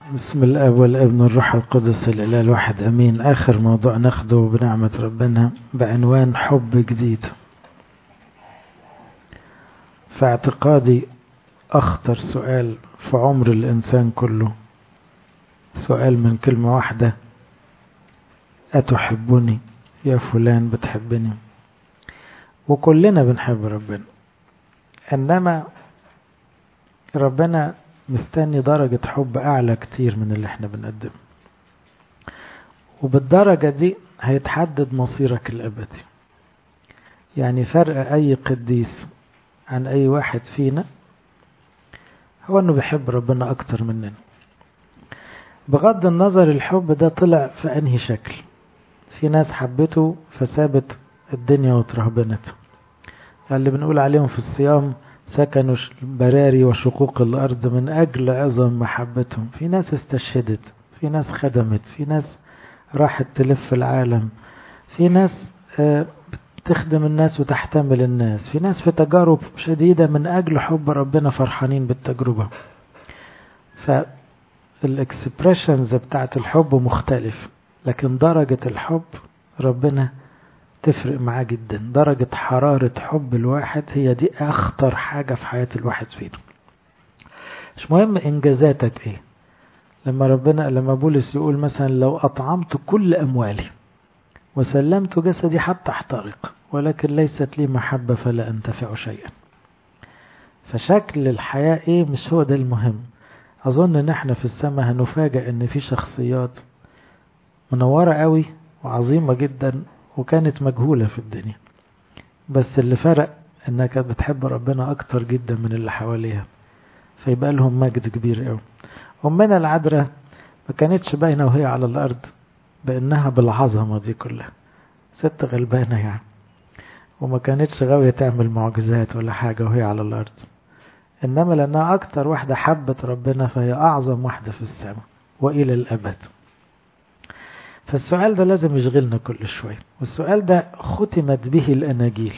بسم الاب والابن والروح القدس الاله الواحد امين اخر موضوع ناخده بنعمه ربنا بعنوان حب جديد في اعتقادي اخطر سؤال في عمر الانسان كله سؤال من كلمه واحده اتحبني يا فلان بتحبني وكلنا بنحب ربنا انما ربنا مستني درجة حب أعلى كتير من اللي احنا بنقدمه وبالدرجة دي هيتحدد مصيرك الأبدي يعني فرق أي قديس عن أي واحد فينا هو أنه بيحب ربنا أكتر مننا بغض النظر الحب ده طلع في أنهي شكل في ناس حبته فسابت الدنيا وترهبنت اللي بنقول عليهم في الصيام سكنوا البراري وشقوق الأرض من أجل عظم محبتهم في ناس استشهدت في ناس خدمت في ناس راحت تلف العالم في ناس بتخدم الناس وتحتمل الناس في ناس في تجارب شديدة من أجل حب ربنا فرحانين بالتجربة فالإكسبريشنز بتاعت الحب مختلف لكن درجة الحب ربنا تفرق معاه جدا درجة حرارة حب الواحد هي دي أخطر حاجة في حياة الواحد فينا مش مهم إنجازاتك إيه لما ربنا لما بولس يقول مثلا لو أطعمت كل أموالي وسلمت جسدي حتى احترق ولكن ليست لي محبة فلا أنتفع شيئا فشكل الحياة إيه مش هو ده المهم أظن إن إحنا في السماء هنفاجأ إن في شخصيات منورة قوي وعظيمة جدا وكانت مجهولة في الدنيا بس اللي فرق انها كانت بتحب ربنا اكتر جدا من اللي حواليها فيبقى لهم مجد كبير قوي امنا العذراء ما كانتش باينه وهي على الارض بانها بالعظمه دي كلها ست غلبانه يعني وما كانتش غاويه تعمل معجزات ولا حاجه وهي على الارض انما لانها اكتر واحده حبت ربنا فهي اعظم واحده في السماء والى الابد فالسؤال ده لازم يشغلنا كل شوية والسؤال ده ختمت به الأناجيل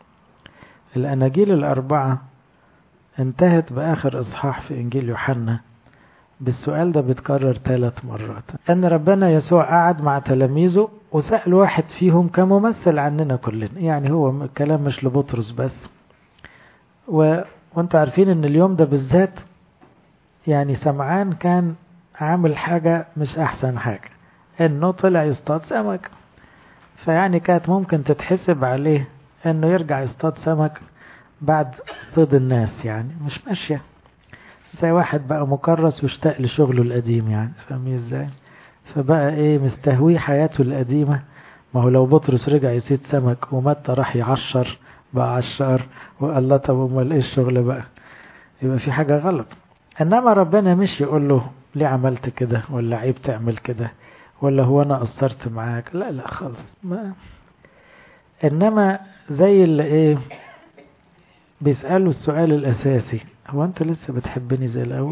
الأناجيل الأربعة انتهت بآخر إصحاح في إنجيل يوحنا بالسؤال ده بيتكرر ثلاث مرات أن ربنا يسوع قعد مع تلاميذه وسأل واحد فيهم كممثل عننا كلنا يعني هو الكلام مش لبطرس بس و... وانت عارفين ان اليوم ده بالذات يعني سمعان كان عامل حاجة مش أحسن حاجة انه طلع يصطاد سمك فيعني كانت ممكن تتحسب عليه انه يرجع يصطاد سمك بعد صيد الناس يعني مش ماشية زي واحد بقى مكرس واشتاق لشغله القديم يعني فاهمين ازاي فبقى ايه مستهوي حياته القديمة ما هو لو بطرس رجع يصيد سمك ومتى راح يعشر بقى عشار وقال له طب امال ايه الشغل بقى يبقى في حاجة غلط انما ربنا مش يقول له ليه عملت كده ولا عيب تعمل كده ولا هو انا قصرت معاك لا لا خالص ما انما زي اللي ايه بيسألوا السؤال الاساسي هو انت لسه بتحبني زي الاول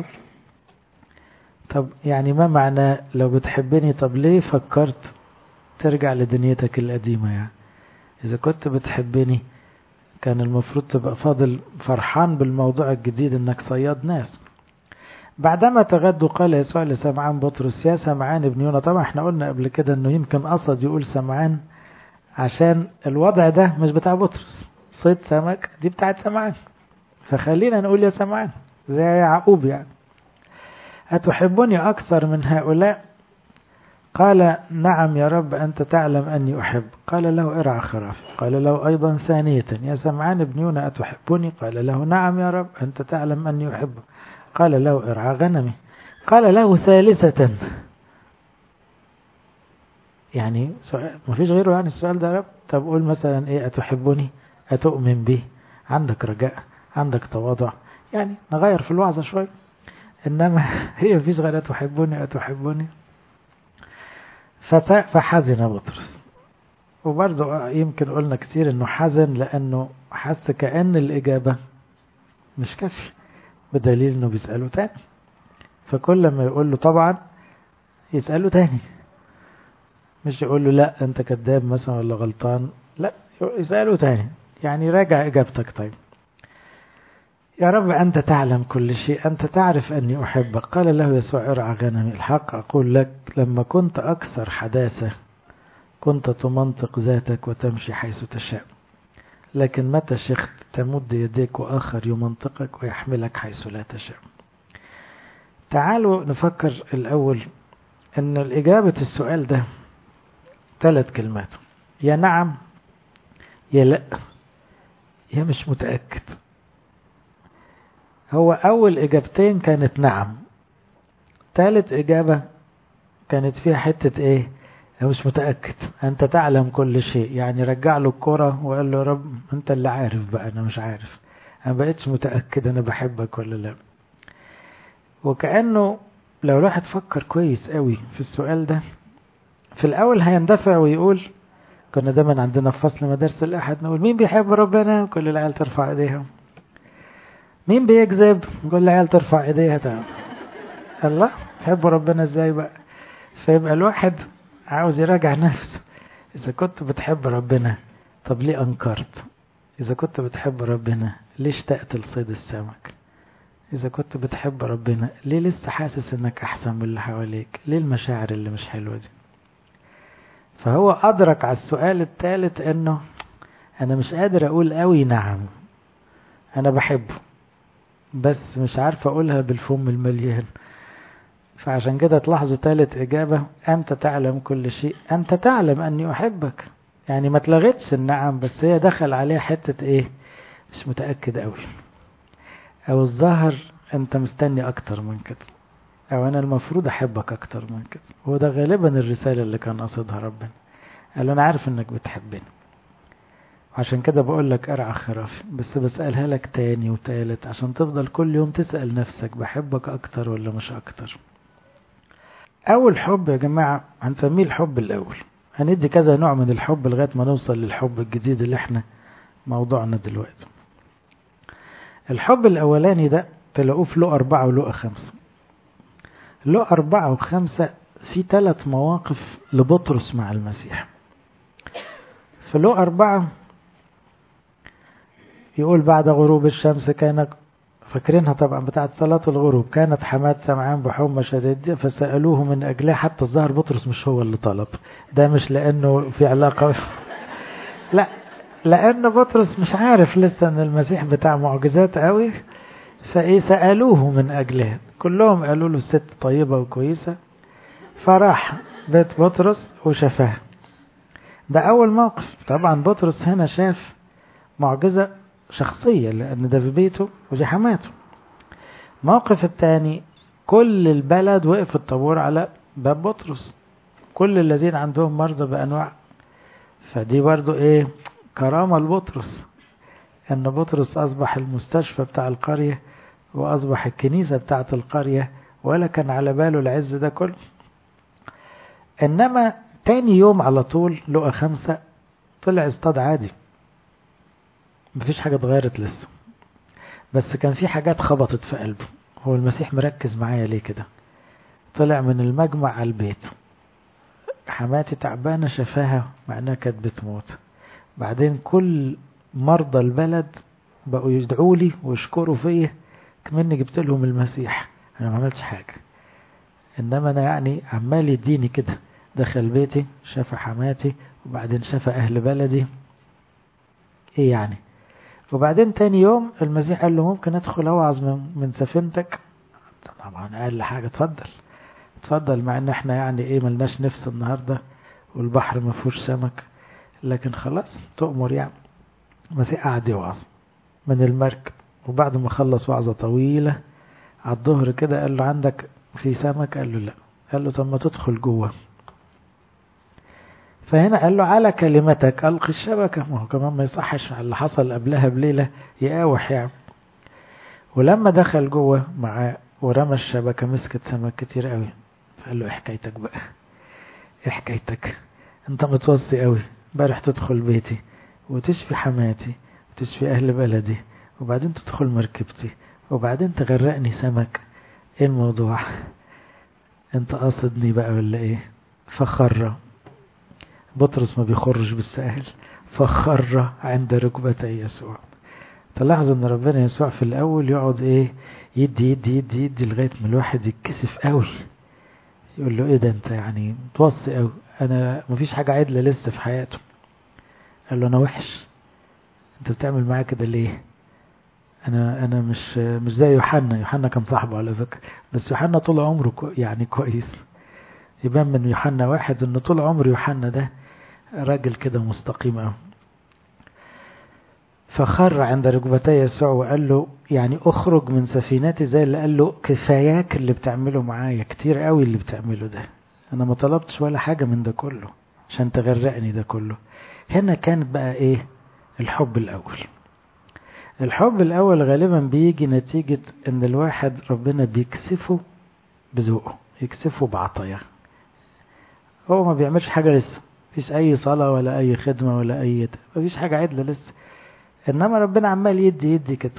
طب يعني ما معناه لو بتحبني طب ليه فكرت ترجع لدنيتك القديمة يعني اذا كنت بتحبني كان المفروض تبقى فاضل فرحان بالموضوع الجديد انك صياد ناس بعدما تغدوا قال يسوع لسمعان بطرس يا سمعان ابن يونا طبعا احنا قلنا قبل كده انه يمكن قصد يقول سمعان عشان الوضع ده مش بتاع بطرس صيد سمك دي بتاعت سمعان فخلينا نقول يا سمعان زي يعقوب يعني أتحبني أكثر من هؤلاء قال نعم يا رب أنت تعلم أني أحب قال له ارعى خرافي قال له أيضا ثانية يا سمعان ابن يونا أتحبني قال له نعم يا رب أنت تعلم أني أحبك قال له ارعى غنمي قال له ثالثة يعني ما فيش غيره يعني السؤال ده رب طب قول مثلا ايه أتحبني أتؤمن بي عندك رجاء عندك تواضع يعني نغير في الوعظة شوي إنما هي مفيش غير أتحبني أتحبني فحزن بطرس وبرضه يمكن قلنا كتير انه حزن لانه حس كأن الإجابة مش كافية بدليل انه بيسأله تاني فكل ما يقول له طبعا يسأله تاني مش يقول له لا انت كذاب مثلا ولا غلطان لا يسأله تاني يعني راجع اجابتك طيب يا رب أنت تعلم كل شيء أنت تعرف أني أحبك قال له يسوع ارعى غنمي الحق أقول لك لما كنت أكثر حداثة كنت تمنطق ذاتك وتمشي حيث تشاء لكن متى شخت تمد يديك وآخر يمنطقك ويحملك حيث لا تشاء تعالوا نفكر الأول أن الإجابة السؤال ده ثلاث كلمات يا نعم يا لا يا مش متأكد هو أول إجابتين كانت نعم ثالث إجابة كانت فيها حتة إيه أنا مش متأكد أنت تعلم كل شيء يعني رجع له الكرة وقال له يا رب أنت اللي عارف بقى أنا مش عارف أنا بقيتش متأكد أنا بحبك ولا لا وكأنه لو الواحد فكر كويس قوي في السؤال ده في الأول هيندفع ويقول كنا دايما عندنا في فصل مدارس الأحد نقول مين بيحب ربنا كل العيال ترفع ايديها مين بيكذب كل العيال ترفع ايديها تعالى الله تحب ربنا ازاي بقى فيبقى الواحد عاوز يراجع نفسه إذا كنت بتحب ربنا طب ليه أنكرت إذا كنت بتحب ربنا ليه اشتقت لصيد السمك إذا كنت بتحب ربنا ليه لسه حاسس إنك أحسن من اللي حواليك ليه المشاعر اللي مش حلوة دي فهو أدرك على السؤال الثالث إنه أنا مش قادر أقول قوي نعم أنا بحبه بس مش عارف أقولها بالفم المليان فعشان كده تلاحظوا ثالث إجابة أنت تعلم كل شيء أنت تعلم أني أحبك يعني ما تلغتش النعم بس هي دخل عليها حتة إيه مش متأكد أوي أو الظاهر أنت مستني أكتر من كده أو أنا المفروض أحبك أكتر من كده هو ده غالبا الرسالة اللي كان قصدها ربنا قال أنا عارف أنك بتحبني عشان كده بقول لك ارعى خرافي بس بسألها لك تاني وتالت عشان تفضل كل يوم تسأل نفسك بحبك أكتر ولا مش أكتر أول حب يا جماعة هنسميه الحب الأول هندي كذا نوع من الحب لغاية ما نوصل للحب الجديد اللي احنا موضوعنا دلوقتي الحب الأولاني ده تلاقوه في لو أربعة ولو خمسة لو أربعة وخمسة في ثلاث مواقف لبطرس مع المسيح في لو أربعة يقول بعد غروب الشمس كان فاكرينها طبعا بتاعت صلاة الغروب كانت حماد سمعان بحمى شديدة فسألوه من أجلها حتى الظاهر بطرس مش هو اللي طلب ده مش لأنه في علاقة لا لأن بطرس مش عارف لسه أن المسيح بتاع معجزات قوي فإيه سألوه من أجلها كلهم قالوا له الست طيبة وكويسة فراح بيت بطرس وشافها ده أول موقف طبعا بطرس هنا شاف معجزة شخصية لأن ده في بيته ودي حماته الموقف الثاني كل البلد وقف الطابور على باب بطرس كل الذين عندهم مرضى بأنواع فدي برضو ايه كرامة لبطرس ان بطرس اصبح المستشفى بتاع القرية واصبح الكنيسة بتاعت القرية ولا كان على باله العز ده كله انما تاني يوم على طول لقى خمسة طلع اصطاد عادي مفيش حاجة اتغيرت لسه بس كان في حاجات خبطت في قلبه هو المسيح مركز معايا ليه كده طلع من المجمع على البيت حماتي تعبانة شفاها مع انها كانت بتموت بعدين كل مرضى البلد بقوا يدعوا لي ويشكروا فيا كمني جبت لهم المسيح انا ما عملتش حاجة انما انا يعني عمال يديني كده دخل بيتي شاف حماتي وبعدين شاف اهل بلدي ايه يعني وبعدين تاني يوم المسيح قال له ممكن ادخل اوعظ من, من سفينتك طبعا اقل حاجة اتفضل اتفضل مع ان احنا يعني ايه ملناش نفس النهاردة والبحر ما فيهوش سمك لكن خلاص تؤمر يعني المسيح قعد يوعظ من المركب وبعد ما خلص وعظة طويلة على الظهر كده قال له عندك في سمك قال له لا قال له طب ما تدخل جوه فهنا قال له على كلمتك ألقي الشبكة ما هو كمان ما يصحش على اللي حصل قبلها بليلة يقاوح يعني ولما دخل جوه معاه ورمى الشبكة مسكت سمك كتير قوي فقال له ايه حكايتك بقى ايه حكايتك انت متوصي قوي امبارح تدخل بيتي وتشفي حماتي وتشفي اهل بلدي وبعدين تدخل مركبتي وبعدين تغرقني سمك ايه الموضوع انت قاصدني بقى ولا ايه فخر بطرس ما بيخرج بالسهل فخر عند ركبتي يسوع تلاحظوا ان ربنا يسوع في الاول يقعد ايه يدي يدي يدي يدي لغايه ما الواحد يتكسف قوي يقول له ايه ده انت يعني متوصي قوي انا مفيش حاجه عدله لسه في حياته قال له انا وحش انت بتعمل معايا كده ليه انا انا مش مش زي يوحنا يوحنا كان صاحبه على فكره بس يوحنا طول عمره كو يعني كويس يبان من يوحنا واحد ان طول عمر يوحنا ده راجل كده مستقيم قوي فخر عند ركبتي يسوع وقال له يعني اخرج من سفينتي زي اللي قال له كفاياك اللي بتعمله معايا كتير قوي اللي بتعمله ده انا ما طلبتش ولا حاجة من ده كله عشان تغرقني ده كله هنا كانت بقى ايه الحب الاول الحب الاول غالبا بيجي نتيجة ان الواحد ربنا بيكسفه بذوقه يكسفه بعطاياه هو ما بيعملش حاجة لسه مفيش اي صلاة ولا اي خدمة ولا اي مفيش حاجة عدلة لسه انما ربنا عمال يدي يدي كده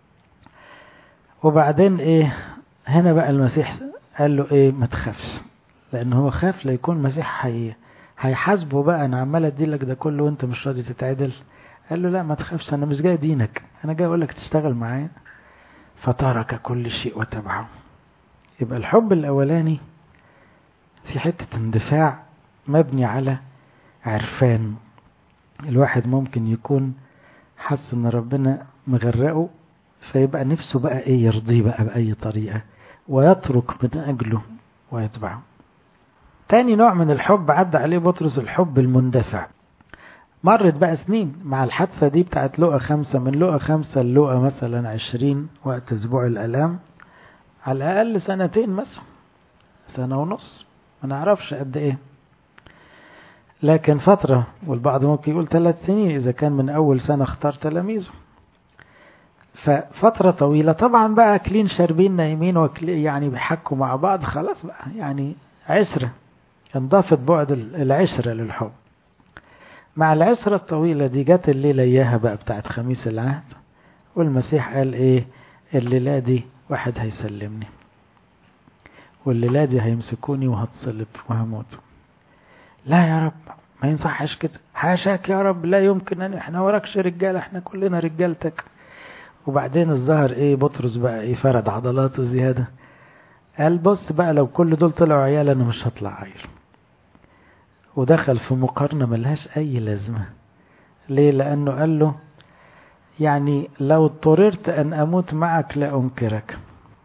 وبعدين ايه هنا بقى المسيح قال له ايه ما تخافش لان هو خاف لا يكون مسيح حي هيحاسبه بقى انا عمال ادي لك ده كله وانت مش راضي تتعدل قال له لا ما تخافش انا مش جاي دينك انا جاي اقول لك تشتغل معايا فترك كل شيء وتبعه يبقى الحب الاولاني في حتة اندفاع مبني على عرفان الواحد ممكن يكون حس ان ربنا مغرقه فيبقى نفسه بقى ايه يرضيه بقى بأي طريقة ويترك من أجله ويتبعه تاني نوع من الحب عدى عليه بطرس الحب المندفع مرت بقى سنين مع الحادثة دي بتاعت لقى خمسة من لقى خمسة لقى مثلا عشرين وقت أسبوع الألام على الأقل سنتين مثلا سنة ونص ما نعرفش قد إيه لكن فترة والبعض ممكن يقول ثلاث سنين إذا كان من أول سنة اختار تلاميذه ففترة طويلة طبعا بقى أكلين شاربين نايمين وكلي يعني بيحكوا مع بعض خلاص بقى يعني عشرة انضافت بعد العشرة للحب مع العشرة الطويلة دي جت الليلة إياها بقى بتاعت خميس العهد والمسيح قال إيه الليلة دي واحد هيسلمني والليلة دي هيمسكوني وهتصلب وهموت لا يا رب ما ينصحش كده حاشاك يا رب لا يمكن ان احنا وراكش رجاله احنا كلنا رجالتك وبعدين الظهر ايه بطرس بقى ايه فرد عضلاته زياده قال بص بقى لو كل دول طلعوا عيال انا مش هطلع عيل ودخل في مقارنه ملهاش اي لازمه ليه لانه قال له يعني لو اضطررت ان اموت معك لا انكرك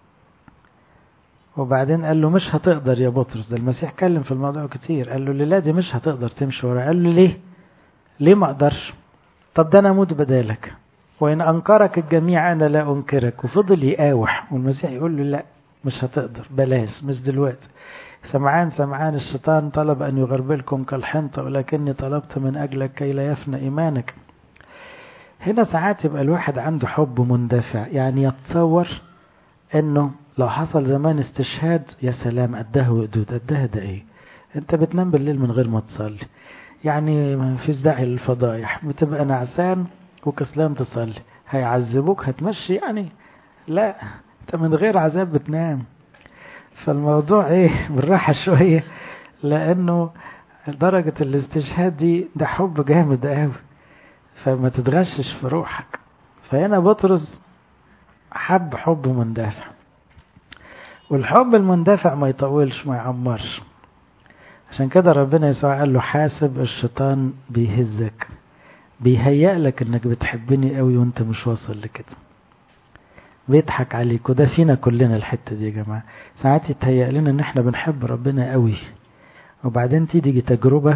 وبعدين قال له مش هتقدر يا بطرس ده المسيح اتكلم في الموضوع كتير قال له الليلة دي مش هتقدر تمشي ورا قال له ليه ليه ما اقدرش طب ده انا اموت بدالك وان انكرك الجميع انا لا انكرك وفضل يقاوح والمسيح يقول له لا مش هتقدر بلاش مش دلوقتي سمعان سمعان الشيطان طلب ان يغربلكم كالحنطة ولكني طلبت من اجلك كي لا يفنى ايمانك هنا ساعات يبقى الواحد عنده حب مندفع يعني يتصور انه لو حصل زمان استشهاد يا سلام قدها وقدود قدها ده ايه انت بتنام بالليل من غير ما تصلي يعني ما فيش داعي للفضايح بتبقى نعسان وكسلان تصلي هيعذبوك هتمشي يعني لا انت من غير عذاب بتنام فالموضوع ايه بالراحة شوية لانه درجة الاستشهاد دي ده حب جامد قوي فما تتغشش في روحك فهنا بطرس حب حب مندفع والحب المندفع ما يطولش ما يعمرش عشان كده ربنا يسوع قال له حاسب الشيطان بيهزك بيهيأ لك انك بتحبني قوي وانت مش واصل لكده بيضحك عليك وده فينا كلنا الحتة دي يا جماعة ساعات يتهيأ لنا ان احنا بنحب ربنا قوي وبعدين تيجي تجربة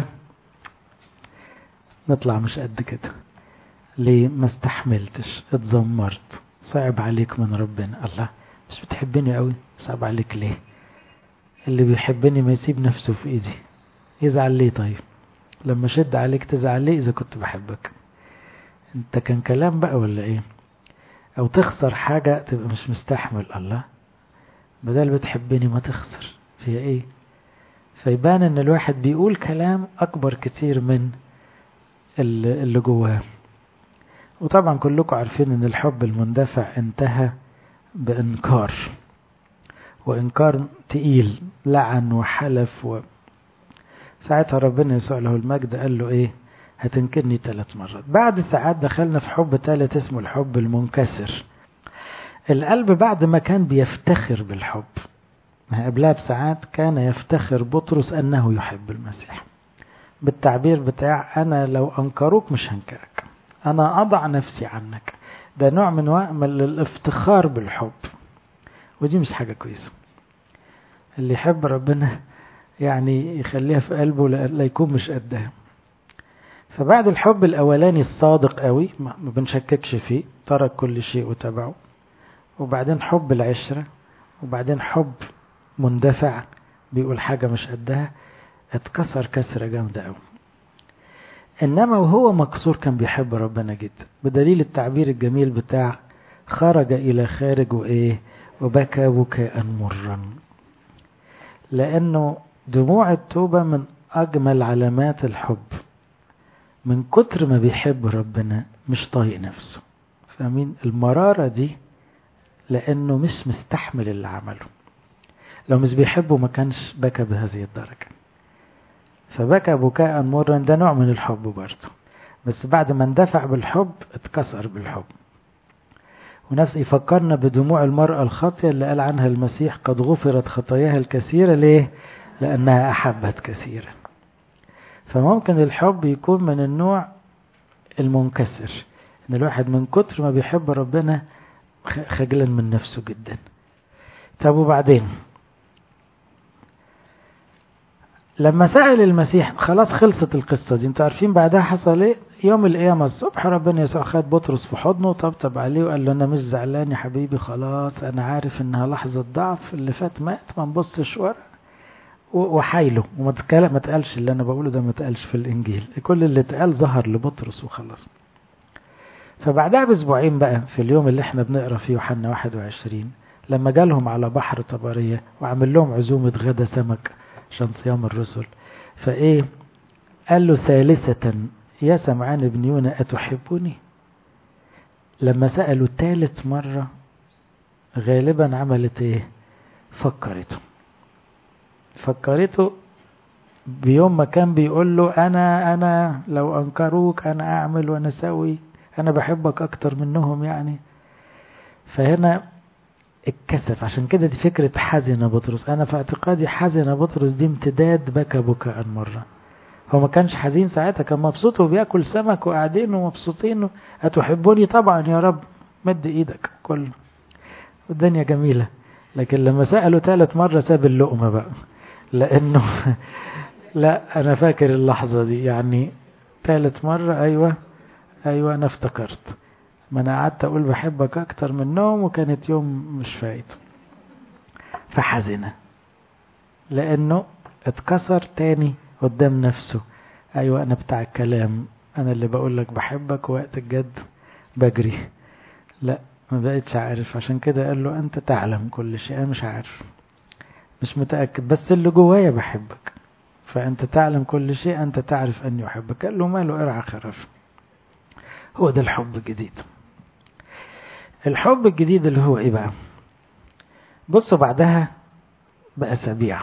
نطلع مش قد كده ليه ما استحملتش اتذمرت صعب عليك من ربنا الله مش بتحبني قوي صعب عليك ليه اللي بيحبني ما يسيب نفسه في ايدي يزعل ليه طيب لما شد عليك تزعل ليه اذا كنت بحبك انت كان كلام بقى ولا ايه او تخسر حاجة تبقى مش مستحمل الله بدل بتحبني ما تخسر فيها ايه فيبان ان الواحد بيقول كلام اكبر كتير من اللي جواه وطبعا كلكم عارفين ان الحب المندفع انتهى بانكار وانكار تقيل لعن وحلف و... ساعتها ربنا يسوع له المجد قال له ايه هتنكرني ثلاث مرات بعد ساعات دخلنا في حب ثالث اسمه الحب المنكسر القلب بعد ما كان بيفتخر بالحب ما قبلها بساعات كان يفتخر بطرس أنه يحب المسيح بالتعبير بتاع أنا لو أنكروك مش هنكرك أنا أضع نفسي عنك ده نوع من من الافتخار بالحب ودي مش حاجة كويسة اللي يحب ربنا يعني يخليها في قلبه لا يكون مش قدها فبعد الحب الأولاني الصادق قوي ما بنشككش فيه ترك كل شيء وتبعه وبعدين حب العشرة وبعدين حب مندفع بيقول حاجة مش قدها اتكسر كسرة جامدة قوي إنما وهو مكسور كان بيحب ربنا جدا بدليل التعبير الجميل بتاع خرج إلى خارج وإيه وبكى بكاء مرا لأنه دموع التوبة من أجمل علامات الحب من كتر ما بيحب ربنا مش طايق نفسه فاهمين المرارة دي لأنه مش مستحمل اللي عمله لو مش بيحبه ما كانش بكى بهذه الدرجة فبكى بكاء مرا ده نوع من الحب برضه بس بعد ما اندفع بالحب اتكسر بالحب ونفس يفكرنا بدموع المرأة الخاطية اللي قال عنها المسيح قد غفرت خطاياها الكثيرة ليه؟ لأنها أحبت كثيرا فممكن الحب يكون من النوع المنكسر ان الواحد من كتر ما بيحب ربنا خجلا من نفسه جدا طب وبعدين لما سأل المسيح خلاص خلصت القصة دي انتوا عارفين بعدها حصل ايه يوم القيامة الصبح ربنا يسوع خد بطرس في حضنه وطبطب عليه وقال له انا مش زعلان يا حبيبي خلاص انا عارف انها لحظة ضعف اللي فات مات ما نبصش ورا وحايله وما تكلم ما تقالش اللي انا بقوله ده ما تقالش في الانجيل كل اللي اتقال ظهر لبطرس وخلص فبعدها باسبوعين بقى في اليوم اللي احنا بنقرا فيه يوحنا 21 لما جالهم على بحر طبريه وعمل لهم عزومه غدا سمك عشان صيام الرسل فايه قال له ثالثة يا سمعان بن يونا أتحبني لما سألوا ثالث مرة غالبا عملت ايه فكرته فكرته بيوم ما كان بيقول له انا انا لو انكروك انا اعمل وانا اسوي انا بحبك اكتر منهم يعني فهنا اتكسف عشان كده دي فكرة حزن بطرس انا في اعتقادي حزن بطرس دي امتداد بكى بكاء مرة هو ما كانش حزين ساعتها كان مبسوط وبياكل سمك وقاعدين ومبسوطين هتحبوني طبعا يا رب مد ايدك كله والدنيا جميلة لكن لما سألوا ثالث مرة ساب اللقمة بقى لانه لا انا فاكر اللحظة دي يعني ثالث مرة ايوه ايوه انا افتكرت ما انا قعدت اقول بحبك اكتر منهم وكانت يوم مش فايت فحزنة لانه اتكسر تاني قدام نفسه ايوه انا بتاع الكلام انا اللي بقول لك بحبك وقت الجد بجري لا ما بقتش عارف عشان كده قال له انت تعلم كل شيء انا مش عارف مش متأكد بس اللي جوايا بحبك فأنت تعلم كل شيء أنت تعرف أني أحبك قال له ماله ارعى خرف هو ده الحب الجديد الحب الجديد اللي هو ايه بقى بصوا بعدها بأسابيع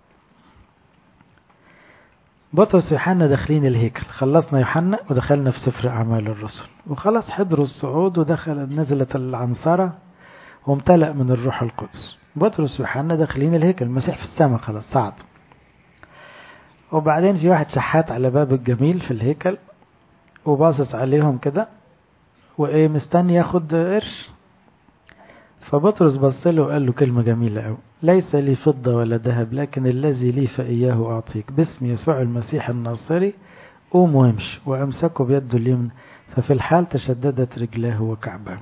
بطرس ويوحنا داخلين الهيكل خلصنا يوحنا ودخلنا في سفر أعمال الرسل وخلاص حضروا الصعود ودخل نزلت العنصرة وامتلأ من الروح القدس بطرس ويوحنا داخلين الهيكل المسيح في السماء خلاص صعد وبعدين في واحد شحات على باب الجميل في الهيكل وباصص عليهم كده وايه مستني ياخد قرش فبطرس بص له وقال له كلمة جميلة أوي ليس لي فضة ولا ذهب لكن الذي لي فإياه أعطيك باسم يسوع المسيح الناصري قوم وامشي وأمسكه بيده اليمنى ففي الحال تشددت رجلاه وكعباه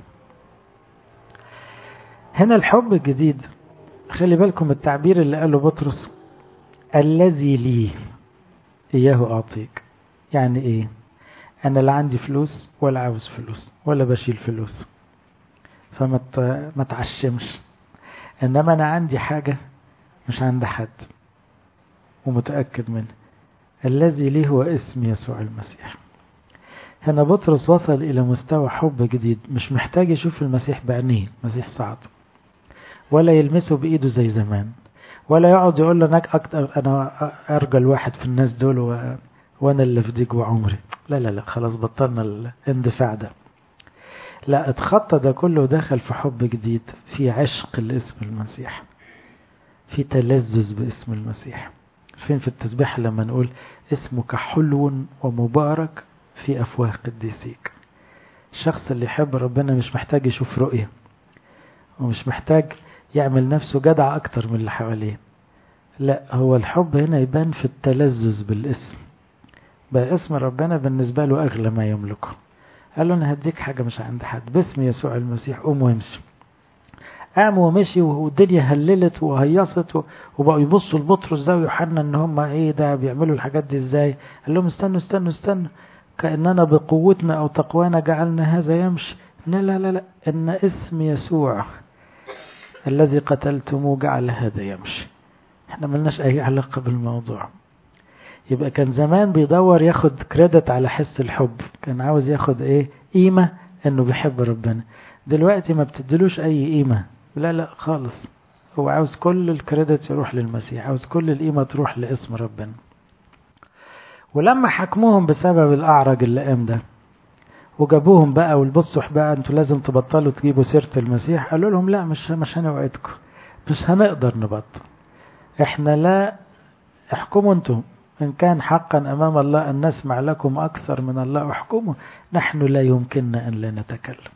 هنا الحب الجديد خلي بالكم التعبير اللي قاله بطرس الذي لي إياه أعطيك يعني إيه أنا لا عندي فلوس ولا عاوز فلوس ولا بشيل فلوس فما ما تعشمش إنما أنا عندي حاجة مش عند حد ومتأكد منها الذي لي هو اسم يسوع المسيح هنا بطرس وصل إلى مستوى حب جديد مش محتاج يشوف المسيح بعينيه المسيح صعد ولا يلمسه بإيده زي زمان ولا يقعد يقول له أنا أكتر أنا أرجل واحد في الناس دول وانا اللي في ديك وعمري لا لا لا خلاص بطلنا الاندفاع ده لا اتخطى ده كله ودخل في حب جديد في عشق لاسم المسيح في تلذذ باسم المسيح فين في التسبيح لما نقول اسمك حلو ومبارك في أفواه قديسيك الشخص اللي يحب ربنا مش محتاج يشوف رؤية ومش محتاج يعمل نفسه جدع أكتر من اللي حواليه لا هو الحب هنا يبان في التلذذ بالاسم بقى اسم ربنا بالنسبة له أغلى ما يملكه قال له أنا هديك حاجة مش عند حد باسم يسوع المسيح قوم وامشي قام ومشي والدنيا هللت وهيصت وبقوا يبصوا لبطرس ده ويوحنا ان هم ايه ده بيعملوا الحاجات دي ازاي قال لهم استنوا استنوا استنوا كاننا بقوتنا او تقوانا جعلنا هذا يمشي لا لا لا لا ان اسم يسوع الذي قتلتموه جعل هذا يمشي احنا ملناش اي علاقه بالموضوع يبقى كان زمان بيدور ياخد كريدت على حس الحب كان عاوز ياخد ايه قيمه انه بيحب ربنا دلوقتي ما بتدلوش اي قيمه لا لا خالص هو عاوز كل الكريدت يروح للمسيح عاوز كل القيمة تروح لاسم ربنا ولما حكموهم بسبب الأعرج اللي قام ده وجابوهم بقى والبصوا بقى انتوا لازم تبطلوا تجيبوا سيرة المسيح قالوا لهم لا مش مش هنوعدكم مش هنقدر نبطل احنا لا احكموا انتم إن كان حقا أمام الله أن نسمع لكم أكثر من الله احكموا نحن لا يمكننا أن لا نتكلم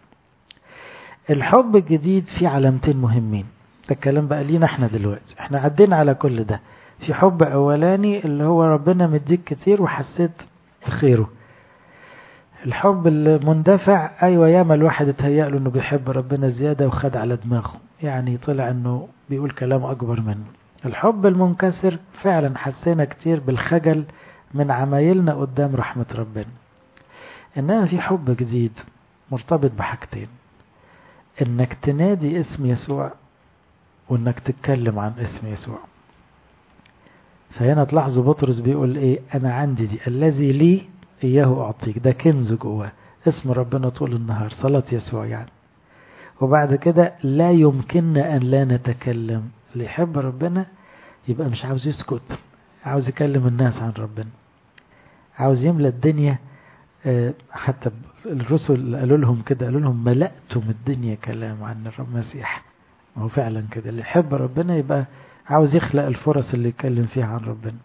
الحب الجديد فيه علامتين مهمين ده الكلام بقى لينا احنا دلوقتي احنا عدينا على كل ده في حب اولاني اللي هو ربنا مديك كتير وحسيت بخيره الحب المندفع ايوه ياما الواحد اتهيأ له انه بيحب ربنا زيادة وخد على دماغه يعني طلع انه بيقول كلام اكبر منه الحب المنكسر فعلا حسينا كتير بالخجل من عمايلنا قدام رحمة ربنا انما في حب جديد مرتبط بحاجتين انك تنادي اسم يسوع وانك تتكلم عن اسم يسوع فهنا تلاحظوا بطرس بيقول ايه انا عندي دي الذي لي اياه اعطيك ده كنز جواه اسم ربنا طول النهار صلاة يسوع يعني وبعد كده لا يمكننا ان لا نتكلم اللي يحب ربنا يبقى مش عاوز يسكت عاوز يكلم الناس عن ربنا عاوز يملى الدنيا حتى الرسل قالوا لهم كده قالوا لهم ملأتم الدنيا كلام عن المسيح هو فعلا كده اللي يحب ربنا يبقى عاوز يخلق الفرص اللي يتكلم فيها عن ربنا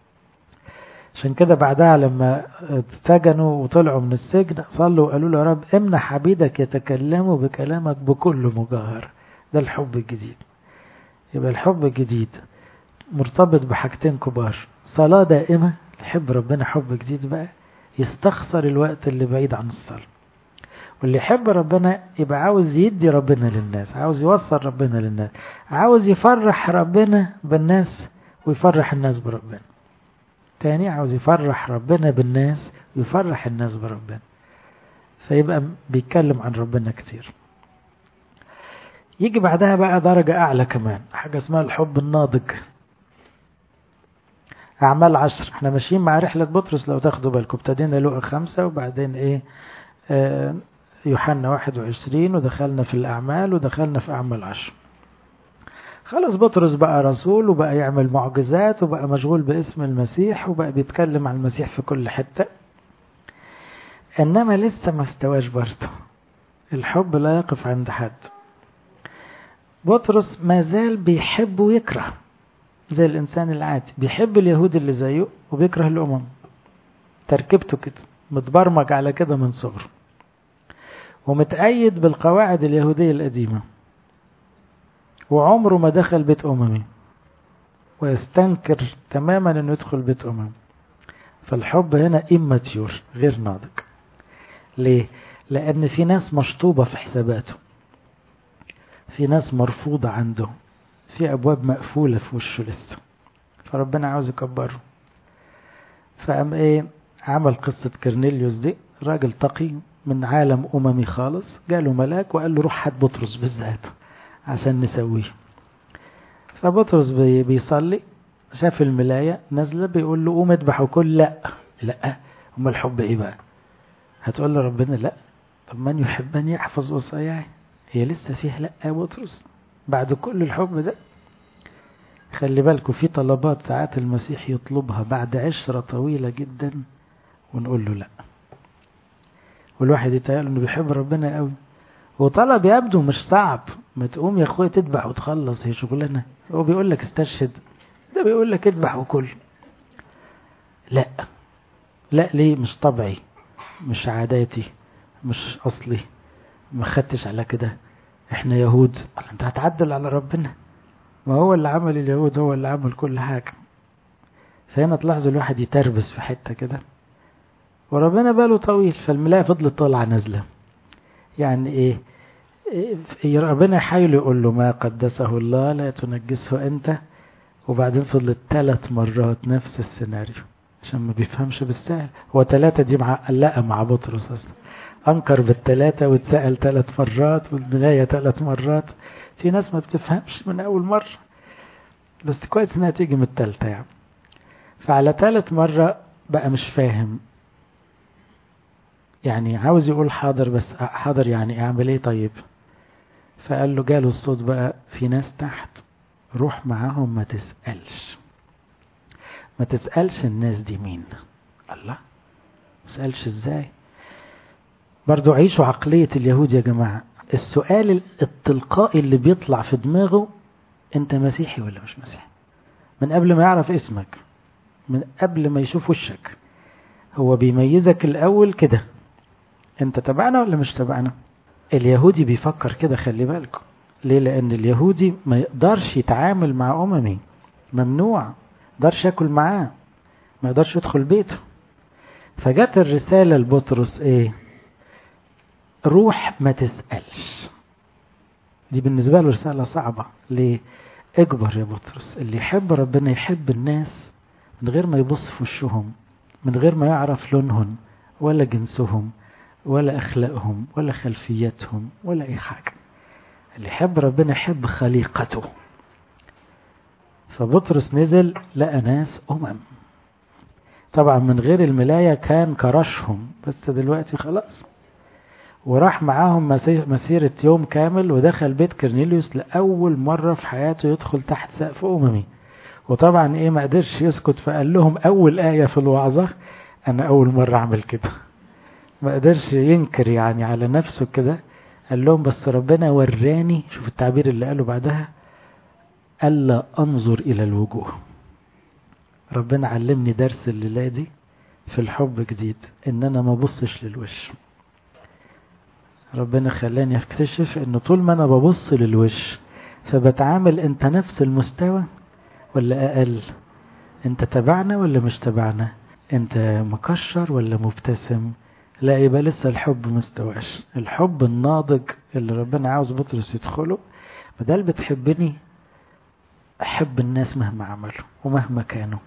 عشان كده بعدها لما اتسجنوا وطلعوا من السجن صلوا وقالوا له يا رب امنح عبيدك يتكلموا بكلامك بكل مجاهر ده الحب الجديد يبقى الحب الجديد مرتبط بحاجتين كبار صلاة دائمة تحب ربنا حب جديد بقى يستخسر الوقت اللي بعيد عن الصلاة واللي يحب ربنا يبقى عاوز يدي ربنا للناس عاوز يوصل ربنا للناس عاوز يفرح ربنا بالناس ويفرح الناس بربنا تاني عاوز يفرح ربنا بالناس ويفرح الناس بربنا فيبقى بيتكلم عن ربنا كتير يجي بعدها بقى درجة أعلى كمان حاجة اسمها الحب الناضج أعمال عشر احنا ماشيين مع رحلة بطرس لو تاخدوا بالكم ابتدينا لقى خمسة وبعدين ايه آه يوحنا واحد وعشرين ودخلنا في الأعمال ودخلنا في أعمال عشر خلاص بطرس بقى رسول وبقى يعمل معجزات وبقى مشغول باسم المسيح وبقى بيتكلم عن المسيح في كل حتة إنما لسه ما استواش برضه الحب لا يقف عند حد بطرس ما زال بيحب ويكره زي الإنسان العادي بيحب اليهود اللي زيه وبيكره الأمم تركيبته كده متبرمج على كده من صغره ومتأيد بالقواعد اليهودية القديمة وعمره ما دخل بيت أممي ويستنكر تماما أنه يدخل بيت أممي فالحب هنا إماتيور غير ناضج ليه؟ لأن في ناس مشطوبة في حساباته في ناس مرفوضة عنده في أبواب مقفولة في وشه لسه فربنا عاوز يكبره فقام إيه عمل قصة كرنيليوس دي راجل تقي من عالم أممي خالص جاله ملاك وقال له روح هات بطرس بالذات عشان نسويه فبطرس بي بيصلي شاف الملاية نازلة بيقول له قوم اذبح وكل لا لا أما الحب إيه بقى هتقول له ربنا لا طب من يحبني يحفظ وصاياي هي لسه فيها لا يا بطرس بعد كل الحب ده خلي بالكم في طلبات ساعات المسيح يطلبها بعد عشرة طويلة جدا ونقول له لا والواحد يتهيأ انه بيحب ربنا قوي وطلب يبدو مش صعب ما تقوم يا اخويا تذبح وتخلص هي شغلانه هو بيقول لك استشهد ده بيقول لك اذبح وكل لا لا ليه مش طبعي مش عاداتي مش اصلي ما خدتش على كده احنا يهود انت هتعدل على ربنا ما هو اللي عمل اليهود هو اللي عمل كل حاجة فهنا تلاحظوا الواحد يتربس في حتة كده وربنا باله طويل فالملاية فضلت طالعة نازلة يعني ايه, إيه ربنا يحاول يقول له ما قدسه الله لا تنجسه انت وبعدين فضلت ثلاث مرات نفس السيناريو عشان ما بيفهمش بالسهل هو ثلاثة دي معلقة مع بطرس أصلا أنكر بالثلاثة واتسأل ثلاث مرات والبداية ثلاث مرات في ناس ما بتفهمش من أول مرة بس كويس إنها تيجي من الثالثة يعني فعلى ثالث مرة بقى مش فاهم يعني عاوز يقول حاضر بس حاضر يعني اعمل ايه طيب فقال له جاله الصوت بقى في ناس تحت روح معاهم ما تسألش ما تسألش الناس دي مين الله ما تسألش ازاي برضو عيشوا عقلية اليهود يا جماعة السؤال التلقائي اللي بيطلع في دماغه انت مسيحي ولا مش مسيحي من قبل ما يعرف اسمك من قبل ما يشوف وشك هو بيميزك الاول كده انت تبعنا ولا مش تبعنا اليهودي بيفكر كده خلي بالكم ليه لان اليهودي ما يقدرش يتعامل مع اممي ممنوع يقدرش ياكل معاه ما يقدرش يدخل بيته فجت الرسالة لبطرس ايه روح ما تسألش دي بالنسبة له رسالة صعبة ليه اكبر يا بطرس اللي يحب ربنا يحب الناس من غير ما يبص في وشهم من غير ما يعرف لونهم ولا جنسهم ولا أخلاقهم ولا خلفياتهم ولا أي حاجة اللي يحب ربنا يحب خليقته فبطرس نزل لقى ناس أمم طبعا من غير الملاية كان كرشهم بس دلوقتي خلاص وراح معاهم مسيرة يوم كامل ودخل بيت كرنيليوس لأول مرة في حياته يدخل تحت سقف أممي وطبعا إيه ما قدرش يسكت فقال لهم أول آية في الوعظة أنا أول مرة أعمل كده ما قدرش ينكر يعني على نفسه كده قال لهم بس ربنا وراني شوف التعبير اللي قاله بعدها ألا أنظر إلى الوجوه ربنا علمني درس الليلة دي في الحب جديد إن أنا ما بصش للوش ربنا خلاني اكتشف ان طول ما انا ببص للوش فبتعامل انت نفس المستوى ولا اقل انت تبعنا ولا مش تبعنا انت مكشر ولا مبتسم لا يبقى لسه الحب مستواش الحب الناضج اللي ربنا عاوز بطرس يدخله بدل بتحبني احب الناس مهما عملوا ومهما كانوا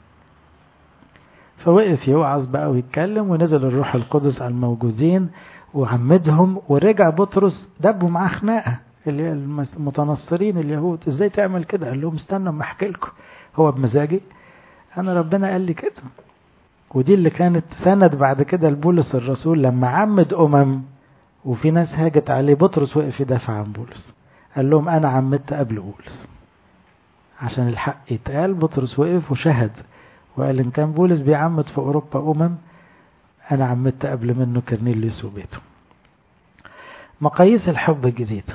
فوقف يوعظ بقى ويتكلم ونزل الروح القدس على الموجودين وعمدهم ورجع بطرس دبوا معاه خناقه اللي هي المتنصرين اليهود ازاي تعمل كده قال لهم استنوا اما احكي لكم هو بمزاجي انا ربنا قال لي كده ودي اللي كانت سند بعد كده لبولس الرسول لما عمد امم وفي ناس هاجت عليه بطرس وقف يدافع عن بولس قال لهم انا عمدت قبل بولس عشان الحق يتقال بطرس وقف وشهد وقال ان كان بولس بيعمد في اوروبا امم أنا عمدت قبل منه كرنيليوس وبيته مقاييس الحب الجديد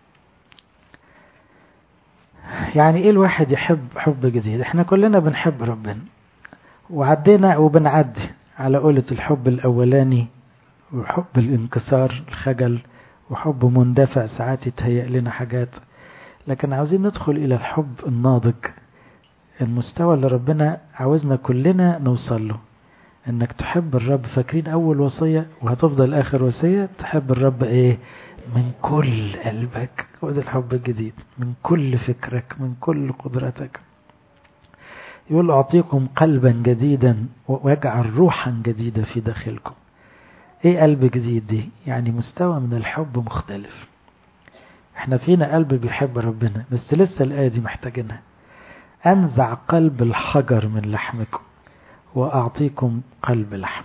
يعني ايه الواحد يحب حب جديد احنا كلنا بنحب ربنا وعدينا وبنعدي على قولة الحب الأولاني وحب الانكسار الخجل وحب مندفع ساعات يتهيأ لنا حاجات لكن عاوزين ندخل إلى الحب الناضج المستوى اللي ربنا عاوزنا كلنا نوصل له انك تحب الرب فاكرين اول وصية وهتفضل اخر وصية تحب الرب ايه من كل قلبك هو ده الحب الجديد من كل فكرك من كل قدرتك يقول اعطيكم قلبا جديدا واجعل روحا جديدة في داخلكم ايه قلب جديد دي يعني مستوى من الحب مختلف احنا فينا قلب بيحب ربنا بس لسه الآية دي محتاجينها انزع قلب الحجر من لحمكم وأعطيكم قلب لحم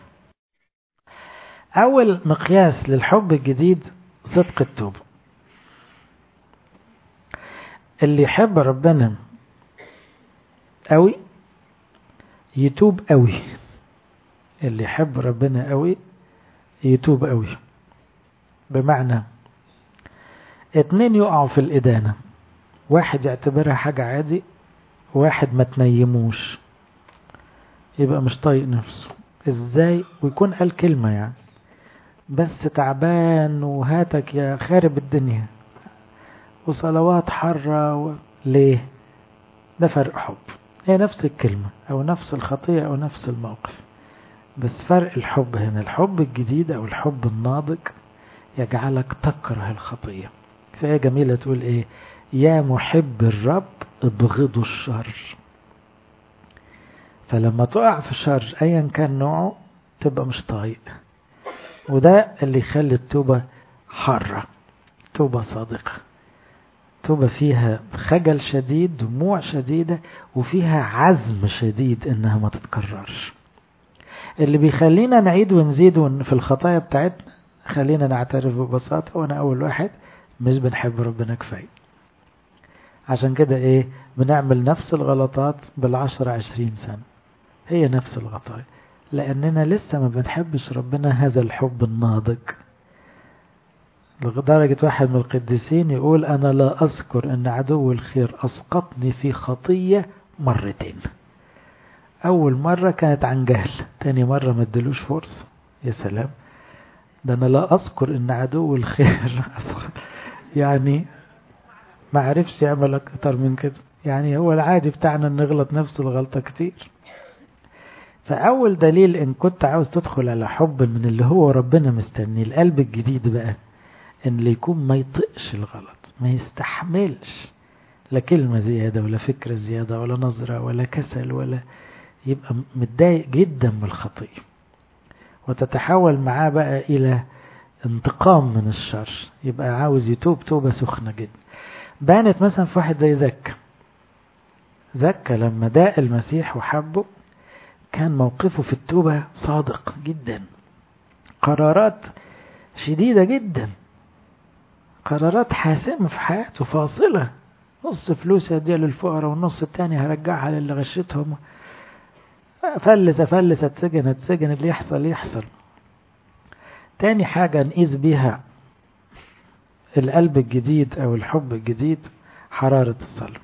أول مقياس للحب الجديد صدق التوبة اللي يحب ربنا قوي يتوب قوي اللي يحب ربنا قوي يتوب قوي بمعنى اتنين يقعوا في الإدانة واحد يعتبرها حاجة عادي واحد ما تنيموش يبقى مش طايق نفسه ازاي ويكون قال كلمة يعني بس تعبان وهاتك يا خارب الدنيا وصلوات حرة و... ليه ده فرق حب هي نفس الكلمة او نفس الخطية او نفس الموقف بس فرق الحب هنا الحب الجديد او الحب الناضج يجعلك تكره الخطية فهي جميلة تقول ايه يا محب الرب ابغضوا الشر فلما تقع في الشر ايا كان نوعه تبقى مش طايق وده اللي يخلي التوبة حارة توبة صادقة توبة فيها خجل شديد دموع شديدة وفيها عزم شديد انها ما تتكررش اللي بيخلينا نعيد ونزيد في الخطايا بتاعتنا خلينا نعترف ببساطة وانا اول واحد مش بنحب ربنا كفاية عشان كده ايه بنعمل نفس الغلطات بالعشر عشرين سنة هي نفس الغطايا لأننا لسه ما بنحبش ربنا هذا الحب الناضج لدرجة واحد من القديسين يقول أنا لا أذكر أن عدو الخير أسقطني في خطية مرتين أول مرة كانت عن جهل تاني مرة ما ادلوش فرصة يا سلام ده أنا لا أذكر أن عدو الخير يعني ما عرفش يعمل أكتر من كده يعني هو العادي بتاعنا نغلط نفس الغلطة كتير فأول دليل إن كنت عاوز تدخل على حب من اللي هو ربنا مستني القلب الجديد بقى إن اللي يكون ما يطقش الغلط ما يستحملش لا كلمة زيادة ولا فكرة زيادة ولا نظرة ولا كسل ولا يبقى متضايق جدا من الخطية وتتحول معاه بقى إلى انتقام من الشر يبقى عاوز يتوب توبة سخنة جدا بانت مثلا في واحد زي زكا زكا لما داء المسيح وحبه كان موقفه في التوبة صادق جدا قرارات شديدة جدا قرارات حاسمة في حياته فاصلة نص فلوس هديها للفقراء والنص التاني هرجعها للي غشتهم فلس فلس اتسجن اتسجن اللي يحصل يحصل تاني حاجة نقيس بيها القلب الجديد او الحب الجديد حرارة الصلاة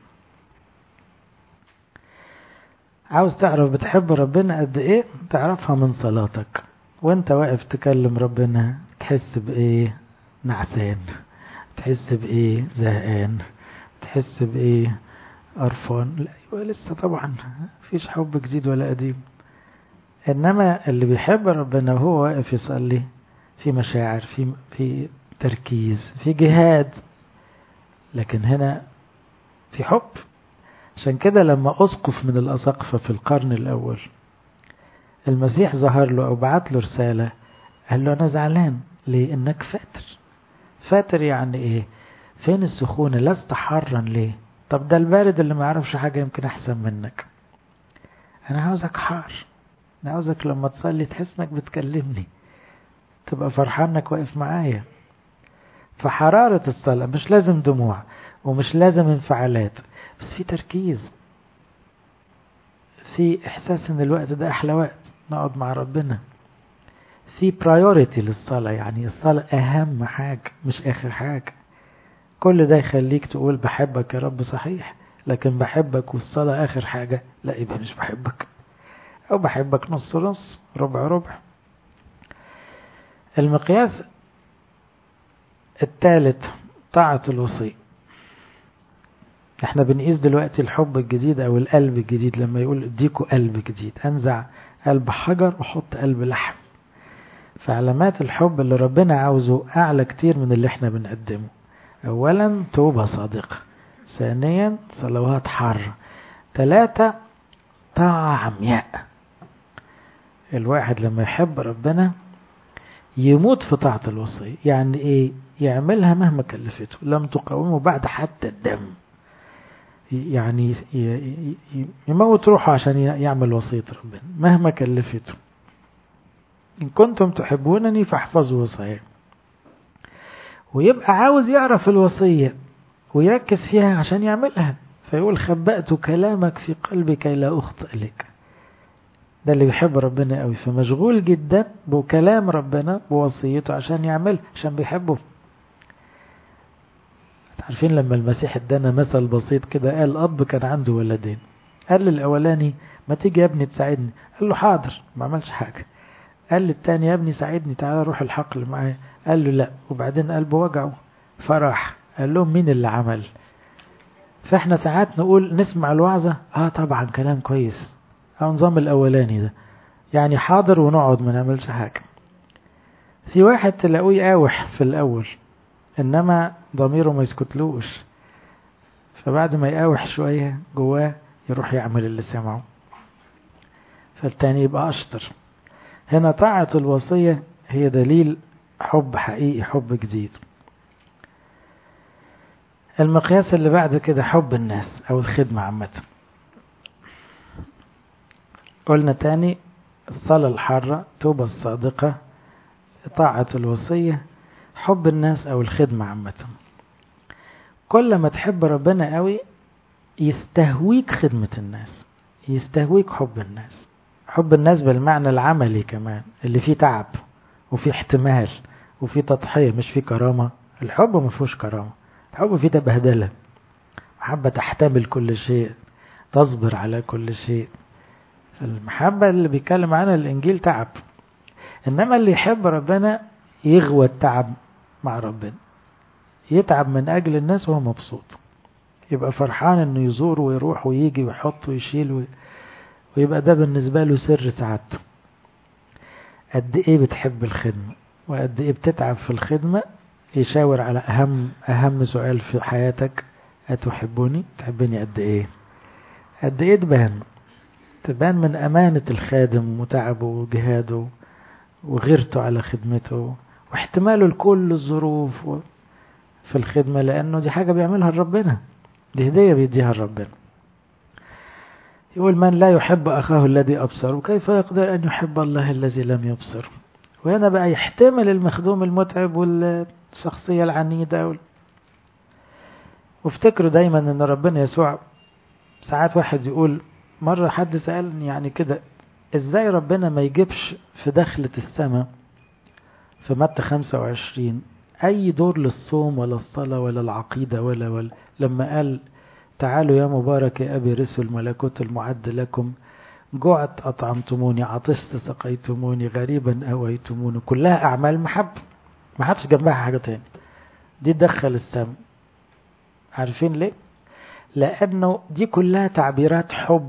عاوز تعرف بتحب ربنا قد ايه تعرفها من صلاتك وانت واقف تكلم ربنا تحس بايه نعسان تحس بايه زهقان تحس بايه قرفان لا يبقى لسه طبعا مفيش حب جديد ولا قديم انما اللي بيحب ربنا وهو واقف يصلي في مشاعر في في تركيز في جهاد لكن هنا في حب عشان كده لما أسقف من الأساقفة في القرن الأول المسيح ظهر له أو بعت له رسالة قال له أنا زعلان ليه إنك فاتر فاتر يعني إيه فين السخونة لست حارا ليه طب ده البارد اللي ما يعرفش حاجة يمكن أحسن منك أنا عاوزك حار أنا عاوزك لما تصلي تحس إنك بتكلمني تبقى فرحان إنك واقف معايا فحرارة الصلاة مش لازم دموع ومش لازم انفعالات بس في تركيز في احساس ان الوقت ده احلى وقت نقعد مع ربنا في برايورتي للصلاة يعني الصلاة اهم حاجة مش اخر حاجة كل ده يخليك تقول بحبك يا رب صحيح لكن بحبك والصلاة اخر حاجة لا يبقى مش بحبك او بحبك نص نص ربع ربع المقياس الثالث طاعة الوصي احنا بنقيس دلوقتي الحب الجديد او القلب الجديد لما يقول اديكوا قلب جديد انزع قلب حجر وحط قلب لحم فعلامات الحب اللي ربنا عاوزه اعلى كتير من اللي احنا بنقدمه اولا توبة صادقة ثانيا صلوات حارة ثلاثة طاعة عمياء الواحد لما يحب ربنا يموت في طاعة الوصية يعني ايه يعملها مهما كلفته لم تقاومه بعد حتى الدم يعني يموت روحه عشان يعمل وصية ربنا مهما كلفته إن كنتم تحبونني فاحفظوا وصايا ويبقى عاوز يعرف الوصية ويركز فيها عشان يعملها فيقول خبأت كلامك في قلبي كي لا أخطئ لك ده اللي بيحب ربنا قوي فمشغول جدا بكلام ربنا بوصيته عشان يعمل عشان بيحبه عارفين لما المسيح ادانا مثل بسيط كده قال اب كان عنده ولدين قال للاولاني ما تيجي يا ابني تساعدني قال له حاضر ما عملش حاجه قال للتاني يا ابني ساعدني تعالى روح الحقل معايا قال له لا وبعدين قلبه وجعه فراح قال لهم مين اللي عمل فاحنا ساعات نقول نسمع الوعظة اه طبعا كلام كويس او نظام الاولاني ده يعني حاضر ونقعد ما نعملش حاجة في واحد تلاقوه يقاوح في الاول انما ضميره ما يسكتلوش فبعد ما يقاوح شوية جواه يروح يعمل اللي سمعه فالتاني يبقى اشطر هنا طاعة الوصية هي دليل حب حقيقي حب جديد المقياس اللي بعد كده حب الناس أو الخدمة عامة قلنا تاني الصلاة الحارة توبة الصادقة طاعة الوصية حب الناس أو الخدمة عامة كل ما تحب ربنا قوي يستهويك خدمة الناس يستهويك حب الناس حب الناس بالمعنى العملي كمان اللي فيه تعب وفيه احتمال وفيه تضحية مش فيه كرامة الحب ما فيهوش كرامة الحب فيه تبهدلة محبة تحتمل كل شيء تصبر على كل شيء المحبة اللي بيتكلم عنها الإنجيل تعب إنما اللي يحب ربنا يغوى التعب مع ربنا يتعب من أجل الناس وهو مبسوط يبقى فرحان إنه يزور ويروح ويجي ويحط ويشيل وي... ويبقى ده بالنسبة له سر سعادته قد إيه بتحب الخدمة وقد إيه بتتعب في الخدمة يشاور على أهم أهم سؤال في حياتك أتحبني تحبني قد إيه قد إيه تبان تبان من أمانة الخادم وتعبه وجهاده وغيرته على خدمته واحتماله لكل الظروف في الخدمة لأنه دي حاجة بيعملها لربنا دي هدية بيديها لربنا يقول من لا يحب أخاه الذي أبصر كيف يقدر أن يحب الله الذي لم يبصر وهنا بقى يحتمل المخدوم المتعب والشخصية العنيدة وال... وافتكروا دايما ان ربنا يسوع ساعات واحد يقول مرة حد سألني يعني كده ازاي ربنا ما يجيبش في دخلة السماء في متى 25 اي دور للصوم ولا الصلاة ولا العقيدة ولا ولا لما قال تعالوا يا مبارك يا أبي رسل الملكوت المعد لكم جعت أطعمتموني عطشت سقيتموني غريبا أويتموني كلها أعمال محبة ما حدش جنبها حاجة تاني دي تدخل السم عارفين ليه لأنه دي كلها تعبيرات حب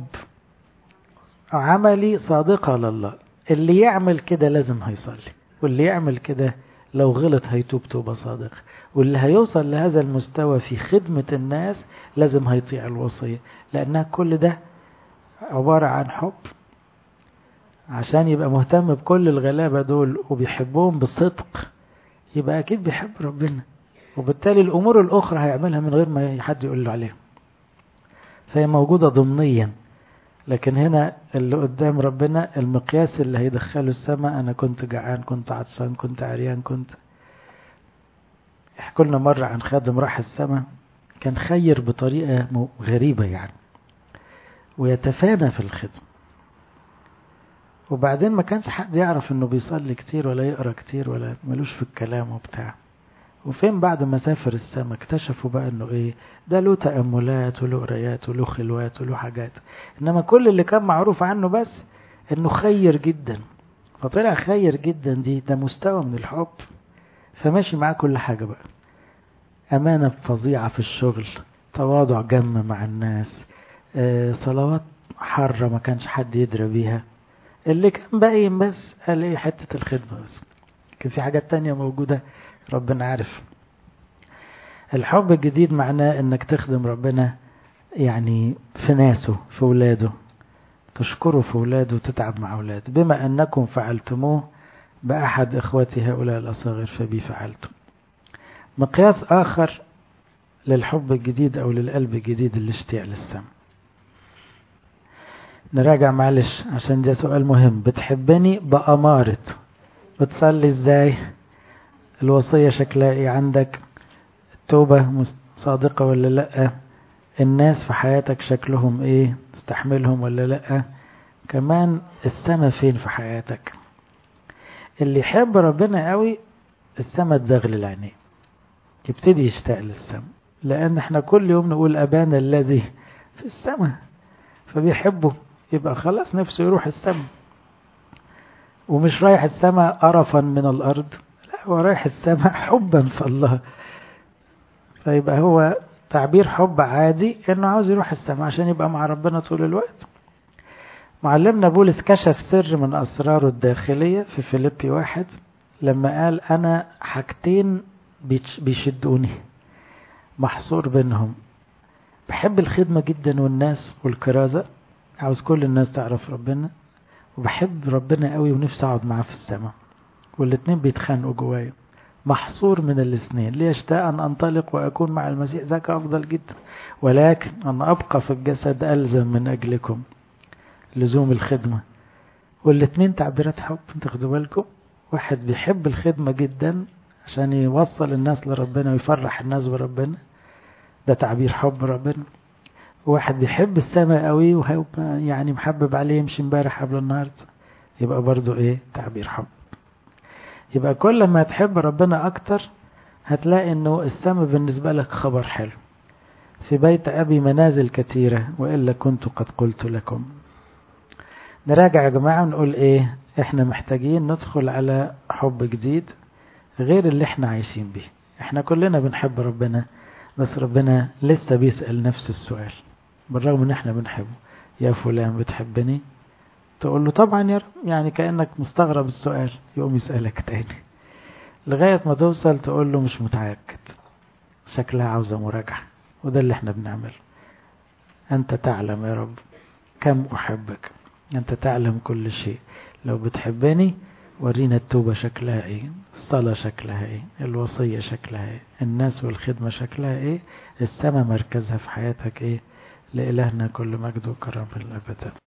عملي صادقة لله اللي يعمل كده لازم هيصلي واللي يعمل كده لو غلط هيتوب توبة صادقة واللي هيوصل لهذا المستوى في خدمة الناس لازم هيطيع الوصية لأنها كل ده عبارة عن حب عشان يبقى مهتم بكل الغلابة دول وبيحبهم بصدق يبقى أكيد بيحب ربنا وبالتالي الأمور الأخرى هيعملها من غير ما حد يقول له عليها فهي موجودة ضمنيا لكن هنا اللي قدام ربنا المقياس اللي هيدخله السماء أنا كنت جعان كنت عطشان كنت عريان كنت احكوا لنا مرة عن خادم راح السماء كان خير بطريقة غريبة يعني ويتفانى في الخدمة وبعدين ما كانش حد يعرف انه بيصلي كتير ولا يقرا كتير ولا ملوش في الكلام وبتاع وفين بعد ما سافر السما اكتشفوا بقى انه ايه ده له تأملات وله قرايات وله خلوات وله حاجات انما كل اللي كان معروف عنه بس انه خير جدا فطلع خير جدا دي ده مستوى من الحب فماشي معاه كل حاجة بقى أمانة فظيعة في الشغل تواضع جم مع الناس آه صلوات حارة ما كانش حد يدري بيها اللي كان باين بس قال ايه حتة الخدمة بس كان في حاجات تانية موجودة ربنا عارف الحب الجديد معناه انك تخدم ربنا يعني في ناسه في ولاده تشكره في ولاده وتتعب مع ولاده بما انكم فعلتموه بأحد إخوتي هؤلاء الأصاغر فبي فعلتم مقياس آخر للحب الجديد أو للقلب الجديد اللي اشتياق للسماء نراجع معلش عشان ده سؤال مهم بتحبني بأمارة بتصلي ازاي الوصية شكلها ايه عندك التوبة صادقة ولا لأ الناس في حياتك شكلهم ايه تستحملهم ولا لأ كمان السما فين في حياتك اللي يحب ربنا قوي السما تزغلل عينيه يبتدي يشتاق للسما لأن احنا كل يوم نقول أبانا الذي في السما فبيحبه يبقى خلاص نفسه يروح السما ومش رايح السما قرفا من الأرض لا هو رايح السما حبا في الله فيبقى هو تعبير حب عادي انه عاوز يروح السما عشان يبقى مع ربنا طول الوقت معلمنا بولس كشف سر من أسراره الداخلية في فيليبي واحد لما قال أنا حاجتين بيشدوني محصور بينهم بحب الخدمة جدا والناس والكرازة عاوز كل الناس تعرف ربنا وبحب ربنا قوي ونفسي اقعد معاه في السماء والاتنين بيتخانقوا جوايا محصور من الاثنين ليشتاق أن أنطلق وأكون مع المسيح ذاك أفضل جدا ولكن أن أبقى في الجسد ألزم من أجلكم لزوم الخدمة والاتنين تعبيرات حب تاخدوا بالكم واحد بيحب الخدمة جدا عشان يوصل الناس لربنا ويفرح الناس بربنا ده تعبير حب ربنا واحد بيحب السماء قوي وهيبقى يعني محبب عليه يمشي امبارح قبل النهارده يبقى برضو ايه تعبير حب يبقى كل ما تحب ربنا اكتر هتلاقي انه السماء بالنسبة لك خبر حلو في بيت ابي منازل كثيرة والا كنت قد قلت لكم نراجع يا جماعة ونقول ايه احنا محتاجين ندخل على حب جديد غير اللي احنا عايشين بيه احنا كلنا بنحب ربنا بس ربنا لسه بيسأل نفس السؤال بالرغم ان احنا بنحبه يا فلان بتحبني تقول له طبعا يا رب يعني كأنك مستغرب السؤال يقوم يسألك تاني لغاية ما توصل تقول له مش متأكد شكلها عاوزة مراجعة وده اللي احنا بنعمله أنت تعلم يا رب كم أحبك أنت تعلم كل شيء لو بتحبني ورينا التوبة شكلها ايه الصلاة شكلها ايه الوصية شكلها ايه الناس والخدمة شكلها ايه السماء مركزها في حياتك ايه لإلهنا كل مجد وكرم الأبد